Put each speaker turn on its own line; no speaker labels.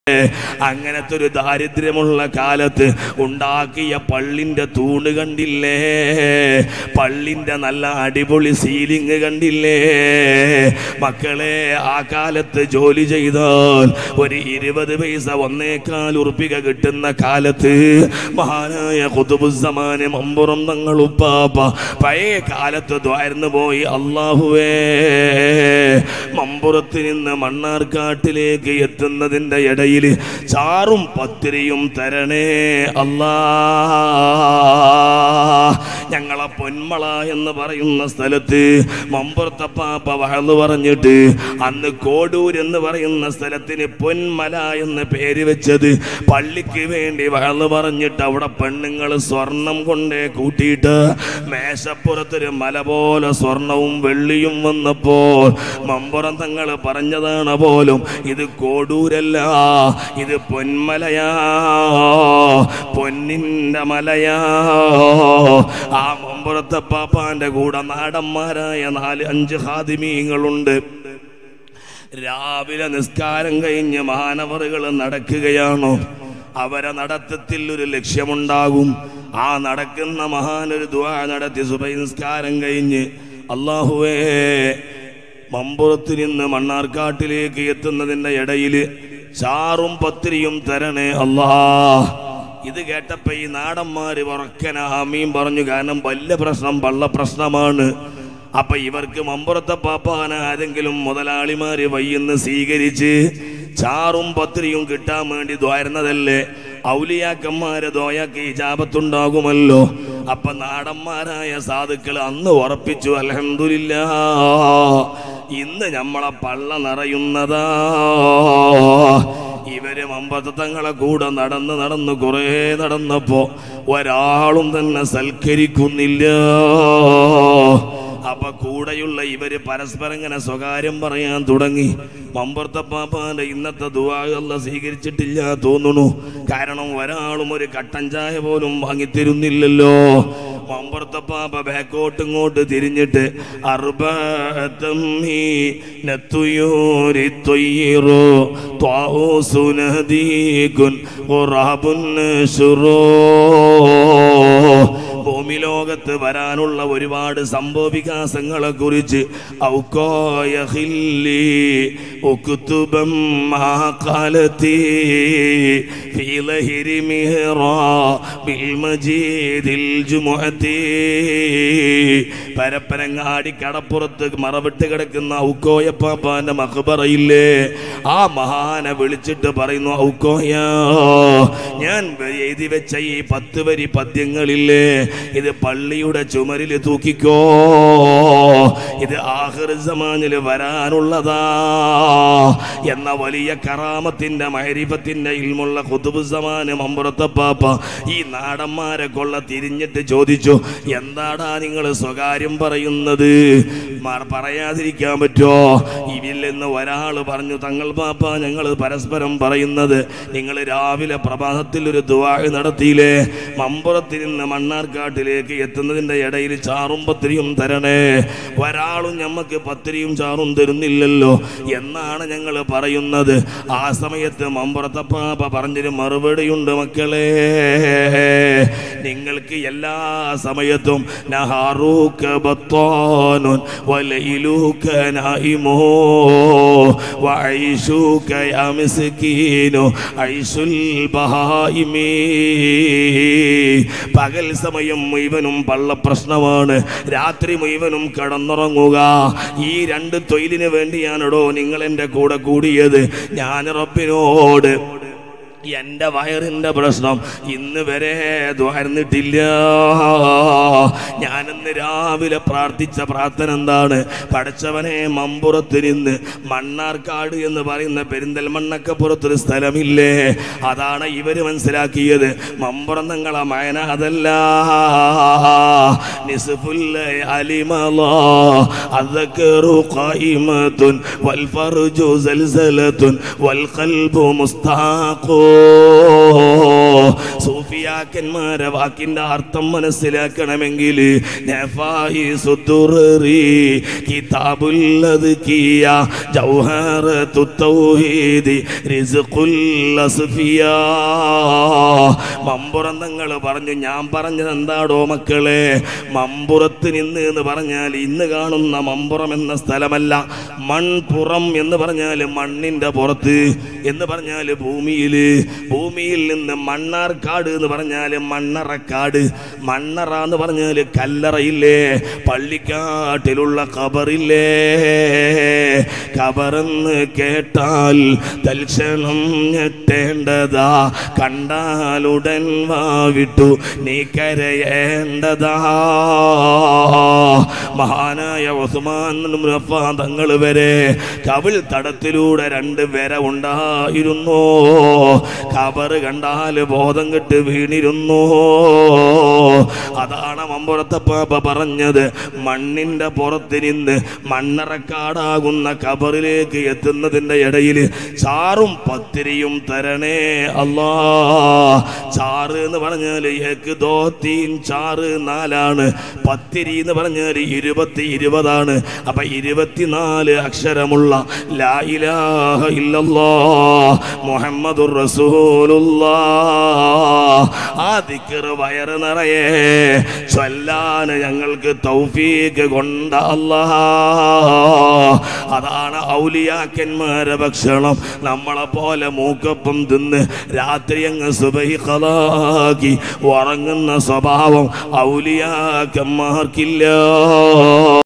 അങ്ങനത്തെ ഒരു ദാരിദ്ര്യമുള്ള കാലത്ത് ഉണ്ടാക്കിയ പള്ളിന്റെ തൂണ് കണ്ടില്ലേ പള്ളിന്റെ നല്ല അടിപൊളി സീലിംഗ് കണ്ടില്ലേ മക്കളെ ആ കാലത്ത് ജോലി ചെയ്താൽ ഒരു ഇരുപത് പൈസ ഒന്നേക്കാൽ ഉറുപ്പിക കിട്ടുന്ന കാലത്ത് മഹാനായ കുതുബുസമാന് മമ്പുറം തങ്ങൾ ഉപ്പാപ്പ പഴയ കാലത്ത് ദ്വാരന്ന് പോയി അള്ളാഹുവേ മമ്പുറത്ത് നിന്ന് മണ്ണാർക്കാട്ടിലേക്ക് എത്തുന്നതിൻ്റെ ഇടയിൽ ചാറും പത്തിരിയും തരണേ അല്ലാ ഞങ്ങളെ പൊന്മള എന്ന് പറയുന്ന സ്ഥലത്ത് മമ്പുറത്തപ്പാപ്പ വഴന്നു പറഞ്ഞിട്ട് അന്ന് കോടൂർ എന്ന് പറയുന്ന സ്ഥലത്തിന് പൊന്മല എന്ന് പേര് വെച്ചത് പള്ളിക്ക് വേണ്ടി വഴന്നു പറഞ്ഞിട്ട് അവിടെ പെണ്ണുങ്ങൾ സ്വർണം കൊണ്ടേ കൂട്ടിയിട്ട് മേശപ്പുറത്തൊരു മല പോലെ സ്വർണവും വെള്ളിയും വന്നപ്പോൾ മമ്പുറം തങ്ങൾ പറഞ്ഞതാണ് പോലും ഇത് കോടൂരല്ല ഇത് പൊന്മലയാ പൊന്നിന്റെ മലയാ ആ മമ്പുറത്തെ പാപ്പാന്റെ കൂടെ നാടന്മാരായ നാല് അഞ്ച് ഹാദിമീങ്ങളുണ്ട് രാവിലെ നിസ്കാരം കഴിഞ്ഞ് മാനവറുകൾ നടക്കുകയാണോ അവരെ നടത്തത്തിൽ ഒരു ലക്ഷ്യമുണ്ടാകും ആ നടക്കുന്ന മഹാനൊരു ദ്വാ നടത്തി സുബൈ നിസ്കാരം കഴിഞ്ഞ് അള്ളാഹുവേ മമ്പുറത്ത് നിന്ന് മണ്ണാർക്കാട്ടിലേക്ക് എത്തുന്നതിൻ്റെ ഇടയിൽ ചാറും പത്തിരിയും തരണേ അല്ലാ ഇത് കേട്ടപ്പോ ഈ നാടന്മാര് ഉറക്കന ആമീൻ പറഞ്ഞു കാരണം വലിയ പ്രശ്നം വള്ള പ്രശ്നമാണ് അപ്പൊ ഇവർക്ക് മമ്പുറത്തെ പാപ്പാന ആരെങ്കിലും മുതലാളിമാര് വയ്യെന്ന് സ്വീകരിച്ച് ചാറും പത്തിരിയും കിട്ടാൻ വേണ്ടി ദ്വാരുന്നതല്ലേ ഔലിയാക്കന്മാരെ ദോയാക്ക് ഇജാപത്തുണ്ടാകുമല്ലോ അപ്പൊ നാടന്മാരായ സാധുക്കൾ അന്ന് ഉറപ്പിച്ചു അലഹമില്ല ഇന്ന് നമ്മളെ പള്ള നിറയുന്നതാ ഇവര് മമ്പത്തങ്ങളെ കൂടെ നടന്ന് നടന്ന് കുറേ നടന്നപ്പോ ഒരാളും തന്നെ സൽക്കരിക്കുന്നില്ല അപ്പൊ കൂടെയുള്ള ഇവര് പരസ്പരം ഇങ്ങനെ സ്വകാര്യം പറയാൻ തുടങ്ങി മമ്പർത്തപ്പാപ്പാന്റെ ഇന്നത്തെ ദുവാഹല്ല സ്വീകരിച്ചിട്ടില്ല തോന്നുന്നു കാരണം ഒരാളും ഒരു കട്ടൻ ചായ പോലും വാങ്ങിത്തരുന്നില്ലല്ലോ മമ്പർത്തപ്പാപ്പ ബാക്കോട്ട് ഇങ്ങോട്ട് തിരിഞ്ഞിട്ട് അർബത്തമ്മി നത്തുയൂരി തൊയ്യറോ ത്വാസുനദീകുൻ ഖുറാബുൻ ശുറോ ഭൂമി ലോകത്ത് വരാനുള്ള ഒരുപാട് സംഭവ വികാസങ്ങളെ കുറിച്ച് പരപ്പനങ്ങാടി കടപ്പുറത്ത് മറവിട്ട് കിടക്കുന്ന ഔക്കോയപ്പാപ്പാന്റെ മക്ബറയില്ലേ ആ മഹാനെ വിളിച്ചിട്ട് പറയുന്നു ഔക്കോയ ഞാൻ എഴുതി വെച്ച ഈ പത്ത് വരി പദ്യങ്ങളില്ലേ ഇത് പള്ളിയുടെ ചുമരിൽ തൂക്കിക്കോ ഇത് ആഹൃസമാനിൽ വരാനുള്ളതാ എന്ന വലിയ കറാമത്തിന്റെ മഹരിഫത്തിന്റെ ഇൽമുള്ള കുതുബുസമാന് മമ്പുറത്തപ്പാപ്പ ഈ നാടന്മാരെ കൊള്ള തിരിഞ്ഞിട്ട് ചോദിച്ചു എന്താടാ നിങ്ങൾ സ്വകാര്യം പറയുന്നത് മാർ പറയാതിരിക്കാൻ പറ്റോ ഇതിൽ നിന്ന് ഒരാൾ പറഞ്ഞു തങ്ങൾ പാപ്പ ഞങ്ങൾ പരസ്പരം പറയുന്നത് നിങ്ങൾ രാവിലെ പ്രഭാതത്തിൽ ഒരു ദുവാ നടത്തിയില്ലേ മമ്പുറത്തിൽ നിന്ന് മണ്ണാർക്കാട്ടിലേക്ക് എത്തുന്നതിൻ്റെ ഇടയിൽ ചാറും പത്തിരിയും തരണേ ഒരാളും ഞമ്മക്ക് പത്തിരിയും ചാറും തരുന്നില്ലല്ലോ എന്നാണ് ഞങ്ങൾ പറയുന്നത് ആ സമയത്ത് മമ്പുറത്തെ പാപ്പ പറഞ്ഞൊരു മറുപടിയുണ്ട് മക്കളെ നിങ്ങൾക്ക് എല്ലാ സമയത്തും നഹാറൂക്ക ബത്താനുൻ വലയിലൂക്ക നായിമോ വൈഷൂക്ക യാ മിസ്കീനു ഐസുൽ ബഹായിമീ പകൽ സമയം മുഴുവനും പള്ള പ്രശ്നമാണ് രാത്രി മുഴുവനും കടന്നുറങ്ങുക ഈ രണ്ട് തൊഴിലിന് വേണ്ടിയാണടോ നിങ്ങൾ എൻ്റെ കൂടെ കൂടിയത് ഞാൻ റബ്ബിനോട് എന്റെ വയറിന്റെ പ്രശ്നം ഇന്ന് വരെ ദ്വാരുന്നിട്ടില്ല ഞാനിന്ന് രാവിലെ പ്രാർത്ഥിച്ച പ്രാർത്ഥന എന്താണ് പഠിച്ചവനെ മമ്പുറത്ത് നിന്ന് മണ്ണാർക്കാട് എന്ന് പറയുന്ന പെരിന്തൽമണ്ണക്കപ്പുറത്തൊരു സ്ഥലമില്ലേ അതാണ് ഇവര് മനസ്സിലാക്കിയത് മമ്പുറം നിങ്ങളെ മയന അതല്ല നിസ്ഫുല്ല അലിമല അദ്ദക്കറു ഖായിമത്തുൻ വൽ ഫർജു സൽസലത്തുൻ വൽ ഖൽബു മുസ്താഖു സൂഫി ഔലിയാക്കന്മാരെ വാക്കിന്റെ അർത്ഥം മനസ്സിലാക്കണമെങ്കിൽ നഫായിസു ദുററി കിതാബുല്ലത് കിയ ജൗഹറത്തു തൗഹീദി റിസ്ഖുൽ അസ്ഫിയാ മമ്പുറം തങ്ങൾ പറഞ്ഞു ഞാൻ പറഞ്ഞത് എന്താടോ മക്കളെ മമ്പുറത്ത് നിന്ന് എന്ന് പറഞ്ഞാൽ ഇന്ന് കാണുന്ന മമ്പുറം എന്ന സ്ഥലമല്ല മൺപുറം എന്ന് പറഞ്ഞാൽ മണ്ണിന്റെ പുറത്ത് എന്ന് പറഞ്ഞാൽ ഭൂമിയിൽ ഭൂമിയിൽ നിന്ന് മണ്ണാർക്കാട് എന്ന് പറഞ്ഞാൽ മണ്ണറക്കാട് മണ്ണറ എന്ന് പറഞ്ഞാൽ കല്ലറയില്ലേ പള്ളിക്കാട്ടിലുള്ള ഖബറില്ലേ ഖബറെന്ന് കേട്ടാൽ തൽക്ഷണം ഞെട്ടേണ്ടതാ കണ്ടാലുടൻ വാവിട്ടു നീ കരയേണ്ടതാ മഹാനായ ഉസ്മാൻ മുനഫാൻ തങ്ങൾ വരെ കവിൾ തടത്തിലൂടെ രണ്ട് വര ഉണ്ടായിരുന്നു കബറ് കണ്ടാൽ ബോധം കെട്ട് വീണിരുന്നു അതാണ് മമ്പുറത്തപ്പാപ്പ പറഞ്ഞത് മണ്ണിന്റെ പുറത്ത് നിന്ന് മണ്ണറക്കാടാകുന്ന കബറിലേക്ക് എത്തുന്നതിന്റെ ഇടയിൽ ചാറും പത്തിരിയും തരണേ അല്ലാ ചാറ് എന്ന് പറഞ്ഞാൽ ഏക്ക് ദോ തീൻ ചാറ് നാലാണ് പത്തിരി എന്ന് പറഞ്ഞാൽ ഇരുപത്തി ഇരുപതാണ് അപ്പൊ ഇരുപത്തിനാല് അക്ഷരമുള്ള ലാ ഇലാഹ ഇല്ലല്ലാ മുഹമ്മദുർ റസൂലുള്ളാ ആ ദിക്കർ വയറ് നിറയെ ചൊല്ലാൻ ഞങ്ങൾക്ക് തൗഫീക്ക് കൊണ്ട അല്ലാ അതാണ് ഔലിയാക്കന്മാരെ ഭക്ഷണം നമ്മളെ പോലെ മൂക്കപ്പം തിന്ന് രാത്രി അങ്ങ് സുബഹി ഖലാക്കി ഉറങ്ങുന്ന സ്വഭാവം ഔലിയാക്കന്മാർക്കില്ല